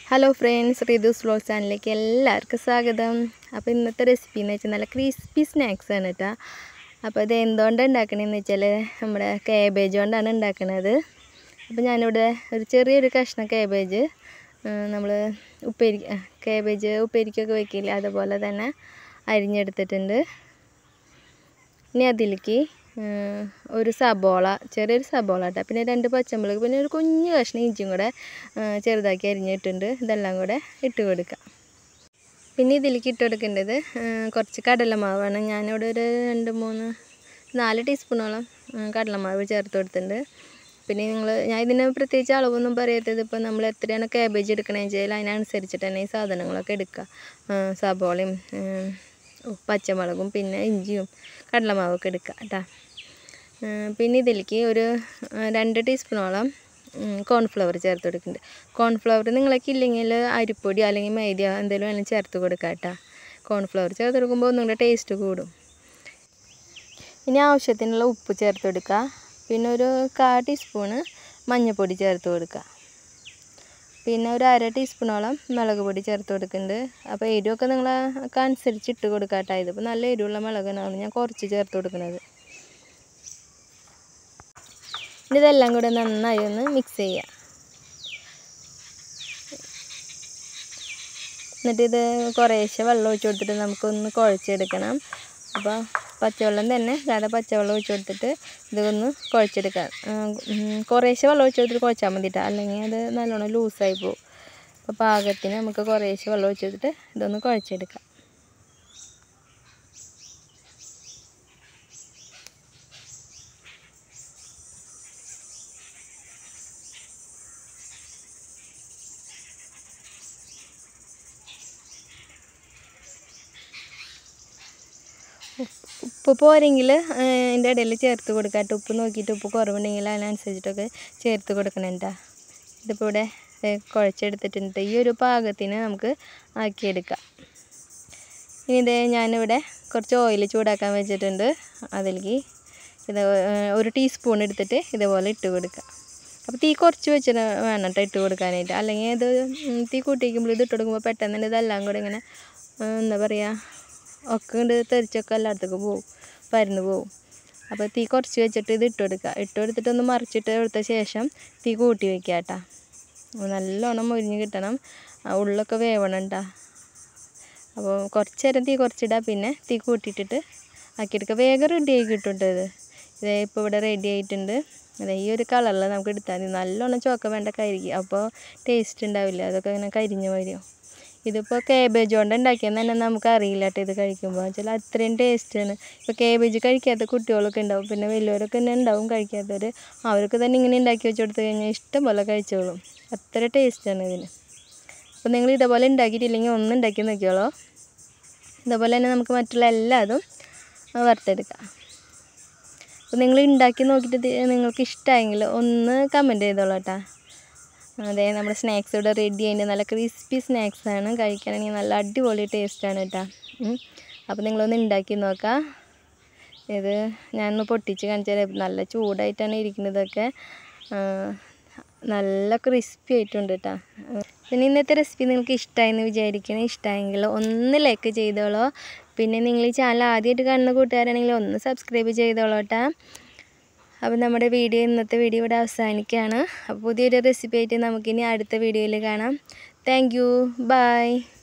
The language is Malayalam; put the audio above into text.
ഹലോ ഫ്രണ്ട്സ് റിദൂസ് വ്ലോഗ് ചാനലിലേക്ക് എല്ലാവർക്കും സ്വാഗതം അപ്പോൾ ഇന്നത്തെ റെസിപ്പി എന്ന് വെച്ചാൽ നല്ല ക്രിസ്പി സ്നാക്സ് ആണ് കേട്ടോ അപ്പോൾ ഇത് എന്തുകൊണ്ടാണ് ഉണ്ടാക്കണതെന്ന് വെച്ചാൽ നമ്മുടെ കാബേജ് കൊണ്ടാണ് ഉണ്ടാക്കുന്നത് അപ്പോൾ ഞാനിവിടെ ഒരു ചെറിയൊരു കഷ്ണം കാബേജ് നമ്മൾ ഉപ്പേരി കാബേജ് ഉപ്പേരിക്കൊക്കെ വെക്കില്ല അതുപോലെ തന്നെ അരിഞ്ഞെടുത്തിട്ടുണ്ട് ഇനി അതിലേക്ക് ഒരു സബോള ചെറിയൊരു സബോള കേട്ടോ പിന്നെ രണ്ട് പച്ചമുളക് പിന്നെ ഒരു കുഞ്ഞു കഷ്ണം ഇഞ്ചിയും കൂടെ ചെറുതാക്കി അരിഞ്ഞിട്ടുണ്ട് ഇതെല്ലാം കൂടെ ഇട്ട് കൊടുക്കാം പിന്നെ ഇതിലേക്ക് ഇട്ട് കൊടുക്കേണ്ടത് കുറച്ച് കടലമാവാണ് ഞാനിവിടെ ഒരു രണ്ട് മൂന്ന് നാല് ടീസ്പൂണോളം കടലമാവ് ചേർത്ത് കൊടുത്തിട്ടുണ്ട് പിന്നെ നിങ്ങൾ ഞാൻ ഇതിന് പ്രത്യേകിച്ച് അളവൊന്നും പറയാത്തത് ഇപ്പോൾ നമ്മൾ എത്രയാണ് കാബേജ് എടുക്കണമെന്ന് വെച്ചാൽ അതിനനുസരിച്ചിട്ട് തന്നെ ഈ സാധനങ്ങളൊക്കെ എടുക്കുക സബോളയും പച്ചമുളകും പിന്നെ ഇഞ്ചിയും കടലമാവൊക്കെ എടുക്കുക കേട്ടോ പിന്നെ ഇതിലേക്ക് ഒരു രണ്ട് ടീസ്പൂണോളം കോൺഫ്ലവർ ചേർത്ത് കൊടുക്കുന്നുണ്ട് കോൺഫ്ലവർ നിങ്ങളൊക്കെ ഇല്ലെങ്കിൽ അരിപ്പൊടി അല്ലെങ്കിൽ മൈദ എന്തെങ്കിലും വേണമെങ്കിൽ ചേർത്ത് കൊടുക്കുക കേട്ടോ കോൺഫ്ലവർ ചേർത്ത് കൊടുക്കുമ്പോൾ ഒന്നും കൂടെ ടേസ്റ്റ് കൂടും ഇനി ആവശ്യത്തിനുള്ള ഉപ്പ് ചേർത്ത് കൊടുക്കുക പിന്നെ ഒരു കാ ടീസ്പൂണ് മഞ്ഞൾപ്പൊടി ചേർത്ത് കൊടുക്കുക പിന്നെ ഒരു അര ടീസ്പൂണോളം മുളക് പൊടി ചേർത്ത് കൊടുക്കുന്നുണ്ട് അപ്പോൾ എരിവൊക്കെ നിങ്ങളൊക്കെ അനുസരിച്ച് ഇട്ട് കൊടുക്കുക കേട്ടോ ഇതിപ്പോൾ നല്ല എരിവുള്ള മുളകാണ് ഞാൻ കുറച്ച് ചേർത്ത് കൊടുക്കുന്നത് ഇതെല്ലാം കൂടെ നന്നായി ഒന്ന് മിക്സ് ചെയ്യുക എന്നിട്ട് ഇത് കുറേശ്ശെ വെള്ളം ഒഴിച്ച് കൊടുത്തിട്ട് നമുക്കൊന്ന് കുഴച്ചെടുക്കണം അപ്പോൾ പച്ചവെള്ളം തന്നെ സാധാ പച്ചവെള്ളം ഒഴിച്ച് കൊടുത്തിട്ട് ഇതൊന്ന് കുഴച്ചെടുക്കാം കുറേശ്ശെ വെള്ളം ഒഴിച്ച് കൊടുത്തിട്ട് കുഴച്ചാൽ മതിട്ടോ അല്ലെങ്കിൽ അത് നല്ലോണം ലൂസായി പോകും അപ്പോൾ പാകത്തിന് നമുക്ക് കുറേശ്ശെ വെള്ളം ഒഴിച്ച് കൊടുത്തിട്ട് ഇതൊന്ന് കുഴച്ചെടുക്കാം ഉപ്പ് പോരെങ്കിൽ അതിൻ്റെ ഇടയിൽ ചേർത്ത് കൊടുക്കാം കേട്ടോ ഉപ്പ് നോക്കിയിട്ട് ഉപ്പ് കുറവുണ്ടെങ്കിൽ അതിനനുസരിച്ചിട്ടൊക്കെ ചേർത്ത് കൊടുക്കണം കേട്ടോ ഇതിപ്പോൾ ഇവിടെ കുഴച്ചെടുത്തിട്ടുണ്ട് ഈ ഒരു പാകത്തിന് നമുക്ക് ആക്കിയെടുക്കാം ഇനി ഇതേ ഞാനിവിടെ കുറച്ച് ഓയിൽ ചൂടാക്കാൻ വെച്ചിട്ടുണ്ട് അതിലേക്ക് ഇത് ഒരു ടീസ്പൂൺ എടുത്തിട്ട് ഇതേപോലെ ഇട്ട് കൊടുക്കുക അപ്പോൾ തീ കുറച്ച് വെച്ചിട്ട് വേണം കേട്ടോ ഇട്ട് കൊടുക്കാനായിട്ട് അല്ലെങ്കിൽ ഇത് തീ കൂട്ടിക്കുമ്പോൾ ഇത് ഇട്ട് കൊടുക്കുമ്പോൾ പെട്ടെന്ന് തന്നെ ഇതെല്ലാം കൂടെ ഇങ്ങനെ എന്താ പറയുക ഒക്കെ കൊണ്ട് തെറിച്ചൊക്കെ എല്ലായിടത്തേക്കും പോവും പരന്ന് പോവും അപ്പോൾ തീ കുറച്ച് വെച്ചിട്ട് ഇത് ഇട്ട് കൊടുക്കുക ഇട്ട് കൊടുത്തിട്ട് ഒന്ന് മറിച്ചിട്ട് എടുത്ത ശേഷം തീ കൂട്ടി വെക്കുക കേട്ടോ നല്ലോണം മുരിഞ്ഞ് കിട്ടണം ഉള്ളൊക്കെ വേവണം കേട്ടോ അപ്പോൾ കുറച്ച് നേരം തീ കുറച്ചിടുക പിന്നെ തീ കൂട്ടിയിട്ടിട്ട് ആക്കിയെടുക്കുക വേഗം റെഡി ആയി കിട്ടും കേട്ടോ ഇത് ഇതേ ഇപ്പോൾ ഇവിടെ റെഡി ആയിട്ടുണ്ട് അതെ ഈ ഒരു കളറിൽ നമുക്ക് എടുത്താൽ മതി നല്ലോണം ചോക്ക വേണ്ട കരിക്ക് അപ്പോൾ ടേസ്റ്റ് ഉണ്ടാവില്ല അതൊക്കെ ഇങ്ങനെ കരിഞ്ഞ വരും ഇതിപ്പോൾ കേബേജ് കൊണ്ട് ഉണ്ടാക്കിയെന്ന് തന്നെ നമുക്ക് അറിയില്ല കേട്ടോ ഇത് കഴിക്കുമ്പോൾ വെച്ചാൽ അത്രയും ടേസ്റ്റാണ് ഇപ്പോൾ കേബേജ് കഴിക്കാത്ത കുട്ടികളൊക്കെ ഉണ്ടാവും പിന്നെ വലിയവരൊക്കെ തന്നെ ഉണ്ടാവും കഴിക്കാത്തവർ അവർക്ക് തന്നെ ഇങ്ങനെ ഉണ്ടാക്കി വെച്ച് കൊടുത്തു കഴിഞ്ഞാൽ ഇഷ്ടം പോലെ കഴിച്ചോളും അത്ര ടേസ്റ്റാണ് ഇതിന് അപ്പോൾ നിങ്ങൾ ഇതേപോലെ ഉണ്ടാക്കിയിട്ടില്ലെങ്കിൽ ഒന്ന് ഉണ്ടാക്കി നോക്കിയോളൂ ഇതേപോലെ തന്നെ നമുക്ക് മറ്റുള്ള എല്ലാതും വറുത്തെടുക്കാം അപ്പോൾ നിങ്ങൾ ഉണ്ടാക്കി നോക്കിയിട്ട് നിങ്ങൾക്ക് ഇഷ്ടമായെങ്കിൽ ഒന്ന് കമൻറ്റ് ചെയ്തോളൂ കേട്ടോ അതെ നമ്മുടെ സ്നാക്സ് ഇവിടെ റെഡി ആയിട്ട് നല്ല ക്രിസ്പി സ്നാക്സാണ് കഴിക്കാനാണെങ്കിൽ നല്ല അടിപൊളി ടേസ്റ്റാണ് കേട്ടോ അപ്പോൾ നിങ്ങളൊന്ന് ഉണ്ടാക്കി നോക്കാം ഇത് ഞാനൊന്ന് പൊട്ടിച്ച് കാണിച്ചാൽ നല്ല ചൂടായിട്ടാണ് ഇരിക്കുന്നതൊക്കെ നല്ല ക്രിസ്പി ആയിട്ടുണ്ട് കേട്ടോ പിന്നെ ഇന്നത്തെ റെസിപ്പി നിങ്ങൾക്ക് ഇഷ്ടമായെന്ന് വിചാരിക്കണം ഇഷ്ടമായെങ്കിൽ ഒന്ന് ലൈക്ക് ചെയ്തോളൂ പിന്നെ നിങ്ങൾ ഈ ചാനൽ ആദ്യമായിട്ട് കാണുന്ന കൂട്ടുകാരാണെങ്കിൽ ഒന്ന് സബ്സ്ക്രൈബ് ചെയ്തോളൂ കേട്ടോ അപ്പോൾ നമ്മുടെ വീഡിയോ ഇന്നത്തെ വീഡിയോ ഇവിടെ അവസാനിക്കുകയാണ് അപ്പോൾ പുതിയൊരു റെസിപ്പി ആയിട്ട് നമുക്കിനി അടുത്ത വീഡിയോയിൽ കാണാം താങ്ക് യു ബൈ